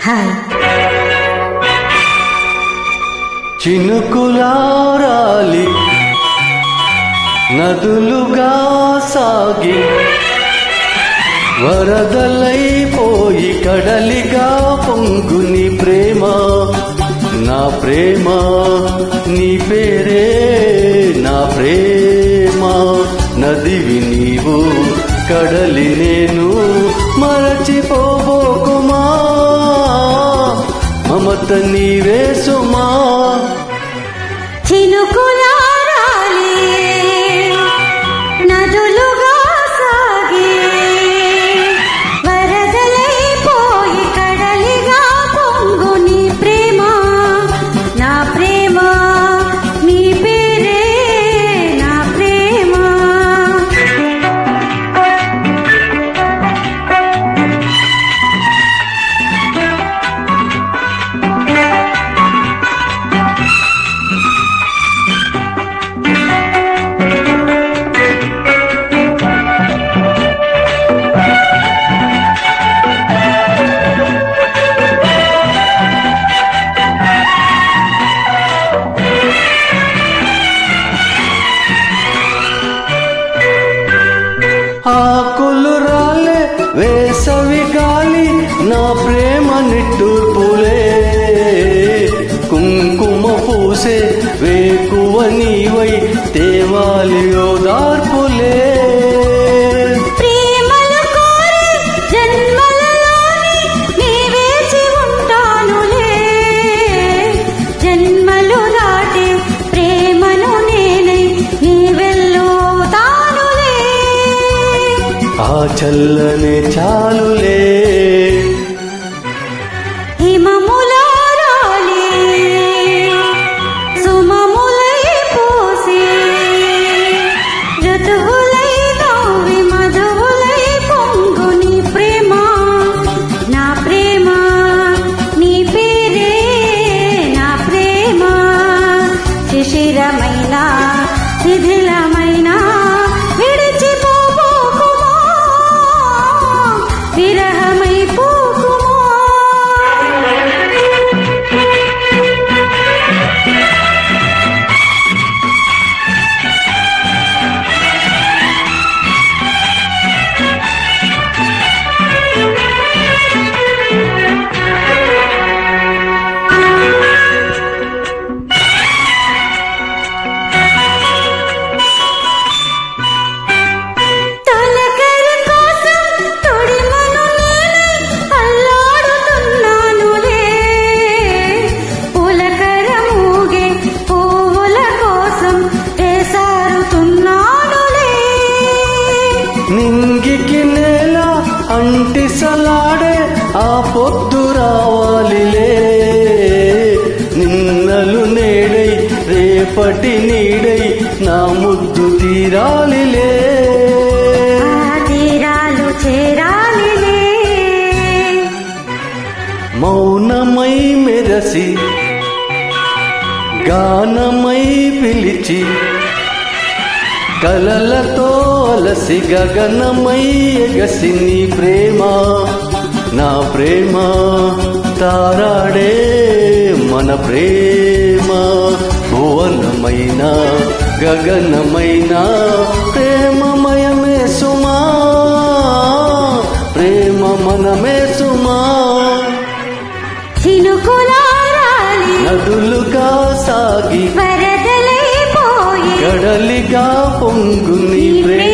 hi చినుకులారాలి నదులుగా సాగి వరదలైపోయి కడలిగా పొంగుని ప్రేమ నా ప్రేమ నీ పేరే నా ప్రేమ నదివి నీవు కడలి నేను మరచిపోబోకుమా మమత నీవే సుమా చినుకులారాలి నదులుగా సాగి వరదలైపోయి కడలిగా పొంగు నీ ప్రేమ నా ప్రేమ నీ పేరే నా ప్రేమ ఆకులు రాలే వేసవి గాలి నా ప్రేమ నిట్టూర్పులే కుంకుమ పూసే వేకువ నీవై తేవాలి ఓదార్పులే ప్రేమలు కోరి జన్మలలోని నీ వేచి ఉంటానులే జన్మలు దాటి ప్రేమను నేనై నీ వెళ్ళుతానులే ఆ చల్లనే చాలులే హిమములారాలి సుమములై పూసి ఋతువులై నవ్వి మధువులై పొంగు నీ ప్రేమ నా ప్రేమ నీ పేరే నా ప్రేమ శిశిరమైన శిథిలమైన విడిచిపోబోకుమా విరహమై పోకుమా తలకర కోసం తొడిమను నేనై అల్లాడుతున్నానులే పులకర మూగే పువ్వుల కోసం వేసారుతున్నానులే నింగికి నేల అంటిసలాడే ఆ పొద్దు రావాలిలే నిన్నలు నేడై రేపటి నీడై నా ముద్దు తీరాలిలే ఆ తీరాలు చేరాలిలే మౌనమై మెరసి గానమై పిలిచి కలలతో అలసి గగనమై ఎగసి నీ ప్రేమ నా ప్రేమ తారాడే మన ప్రేమ భువనమైన గగనమైన ప్రేమమయమే సుమా ప్రేమ మనమే సుమా చినుకులారాలి నదులుగా సాగి వరదలైపోయి కడలిగా పొంగు నీ ప్రేమ